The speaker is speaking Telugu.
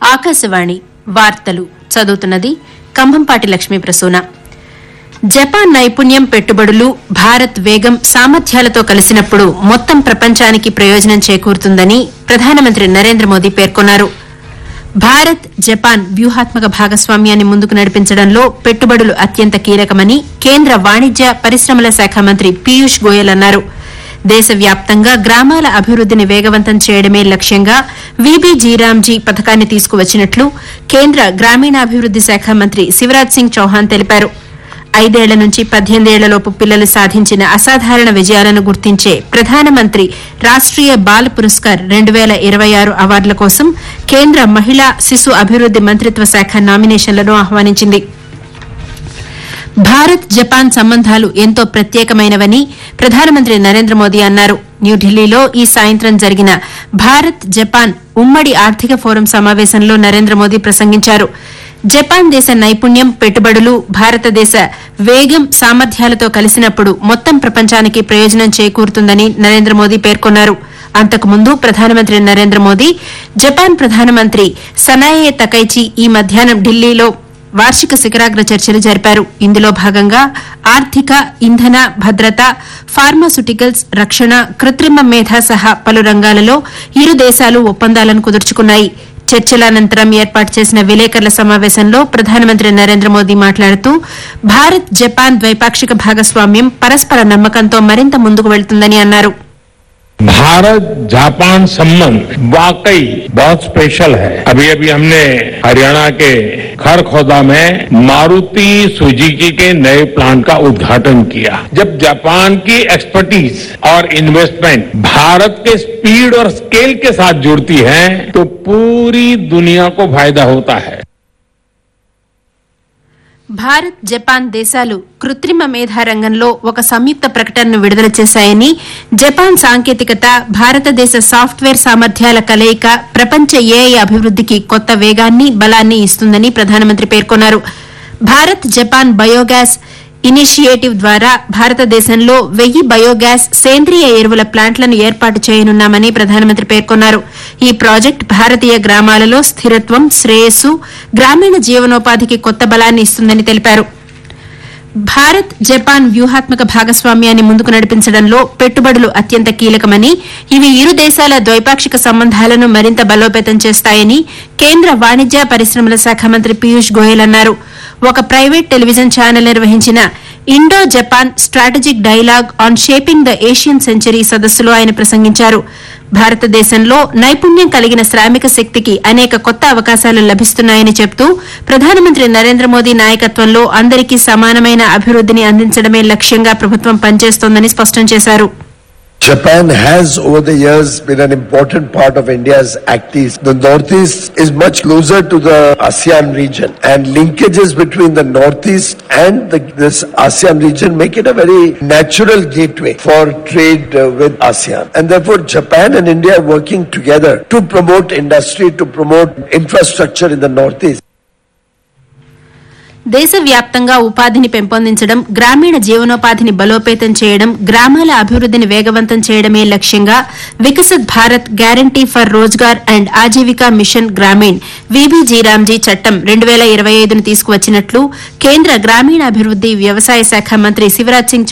ఆకాశవాణి వార్తలు చదువుతున్నది కంభంపాటి లక్ష్మీ ప్రసూన జపాన్ నైపుణ్యం పెట్టుబడులు భారత్ వేగం సామర్థ్యాలతో కలిసినప్పుడు మొత్తం ప్రపంచానికి ప్రయోజనం చేకూరుతుందని ప్రధానమంత్రి నరేంద్ర మోదీ పేర్కొన్నారు భారత్ జపాన్ వ్యూహాత్మక భాగస్వామ్యాన్ని ముందుకు నడిపించడంలో పెట్టుబడులు అత్యంత కీలకమని కేంద్ర వాణిజ్య పరిశ్రమల శాఖ మంత్రి పీయూష్ గోయల్ అన్నారు దేశవ్యాప్తంగా గ్రామాల అభివృద్దిని వేగవంతం చేయడమే లక్ష్యంగా వీబీజీరామ్జీ పథకాన్ని తీసుకువచ్చినట్లు కేంద్ర గ్రామీణాభివృద్ది శాఖ మంత్రి శివరాజ్ సింగ్ చౌహాన్ తెలిపారు ఐదేళ్ల నుంచి పద్దెనిమిదేళ్లలోపు పిల్లలు సాధించిన అసాధారణ విజయాలను గుర్తించే ప్రధానమంత్రి రాష్ట్రీయ బాల్ పురస్కార్ రెండు వేల ఇరవై ఆరు అవార్డుల కోసం కేంద్ర మహిళా శిశు అభివృద్ది మంత్రిత్వ శాఖ నామినేషన్లను ఆహ్వానించింది భారత్ జపాన్ సంబంధాలు ఎంతో ప్రత్యేకమైనవని ప్రధానమంత్రి నరేంద్ర మోదీ అన్నారు న్యూఢిల్లీలో ఈ సాయంత్రం జరిగిన భారత్ జపాన్ ఉమ్మడి ఆర్థిక ఫోరం సమావేశంలో నరేంద్ర మోదీ ప్రసంగించారు జపాన్ దేశ నైపుణ్యం పెట్టుబడులు భారతదేశ వేగం సామర్థ్యాలతో కలిసినప్పుడు మొత్తం ప్రపంచానికి ప్రయోజనం చేకూరుతుందని నరేంద్ర మోదీ పేర్కొన్నారు అంతకుముందు ప్రధానమంత్రి నరేంద్ర మోదీ జపాన్ ప్రధానమంత్రి సనాయే తకైచి ఈ మధ్యాహ్నం ఢిల్లీలో వార్షిక శిఖరాగ్ర చర్చలు జరిపారు ఇందులో భాగంగా ఆర్థిక ఇంధన భద్రత ఫార్మాసుటికల్స్ రక్షణ కృత్రిమ మేధ సహా పలు రంగాలలో ఇరు దేశాలు ఒప్పందాలను కుదుర్చుకున్నాయి చర్చల అనంతరం ఏర్పాటు చేసిన విలేకరుల సమావేశంలో ప్రధానమంత్రి నరేంద్ర మోదీ మాట్లాడుతూ భారత్ జపాన్ ద్వైపాక్షిక భాగస్వామ్యం పరస్పర నమ్మకంతో మరింత ముందుకు వెళ్తుందని అన్నారు भारत जापान संबंध वाकई बहुत स्पेशल है अभी अभी हमने हरियाणा के खरखोदा में मारुति सुजुकी के नए प्लांट का उद्घाटन किया जब जापान की एक्सपर्टीज और इन्वेस्टमेंट भारत के स्पीड और स्केल के साथ जुड़ती है तो पूरी दुनिया को फायदा होता है భారత్ జపాన్ దేశాలు కృత్రిమ మేధా రంగంలో ఒక సంయుక్త ప్రకటనను విడుదల చేశాయని జపాన్ సాంకేతికత భారతదేశ సాఫ్ట్వేర్ సామర్థ్యాల కలయిక ప్రపంచ ఏఐ అభివృద్దికి కొత్త వేగాన్ని బలాన్ని ఇస్తుందని ప్రధానమంత్రి పేర్కొన్నారు భారత్ జపాన్ బయోగ్యాస్ ఇనిషియేటివ్ ద్వారా భారతదేశంలో వెయ్యి బయోగ్యాస్ సేంద్రియ ఎరువుల ప్లాంట్లను ఏర్పాటు చేయనున్నామని ప్రధానమంత్రి పేర్కొన్నారు ఈ ప్రాజెక్టు భారతీయ గ్రామాలలో స్థిరత్వం శ్రేయస్సు గ్రామీణ జీవనోపాధికి కొత్త బలాన్ని ఇస్తుందని తెలిపారు భారత్ జపాన్ వ్యూహాత్మక భాగస్వామ్యాన్ని ముందుకు నడిపించడంలో పెట్టుబడులు అత్యంత కీలకమని ఇవి ఇరు దేశాల ద్వైపాక్షిక సంబంధాలను మరింత బలోపేతం చేస్తాయని కేంద్ర వాణిజ్య పరిశ్రమల శాఖ మంత్రి పీయూష్ గోయల్ అన్నారు ఒక ప్రైవేట్ టెలివిజన్ ఛానల్ నిర్వహించిన Indo Japan strategic dialogue on shaping the Asian century సదస్సులో ఆయన ప్రసంగించారు భారతదేశంలో నైపుణ్యం కలిగిన శ్రామిక శక్తికి అనేక కొత్త అవకాశాలు లభిస్తున్నాయని చెబుతూ ప్రధానమంత్రి నరేంద్ర మోదీ నాయకత్వంలో అందరికీ సమానమైన అభివృద్దిని అందించడమే లక్ష్యంగా ప్రభుత్వం పనిచేస్తోందని స్పష్టం చేశారు Japan has over the years been an important part of India's activities. The Northeast is much closer to the ASEAN region and linkages between the Northeast and the, this ASEAN region make it a very natural gateway for trade uh, with ASEAN. And therefore Japan and India are working together to promote industry, to promote infrastructure in the Northeast. దేశవ్యాప్తంగా ఉపాధిని పెంపొందించడం గ్రామీణ జీవనోపాధిని బలోపేతం చేయడం గ్రామాల అభివృద్దిని వేగవంతం చేయడమే లక్ష్యంగా Viksit Bharat guarantee for Rozgar and Ajeevika mission Gramin VB G RAM G చట్టం రెండు వేల ఇరవై ఐదును తీసుకువచ్చినట్లు కేంద్ర గ్రామీణాభివృద్ది వ్యవసాయ శాఖ మంత్రి శివరాజ్ సింగ్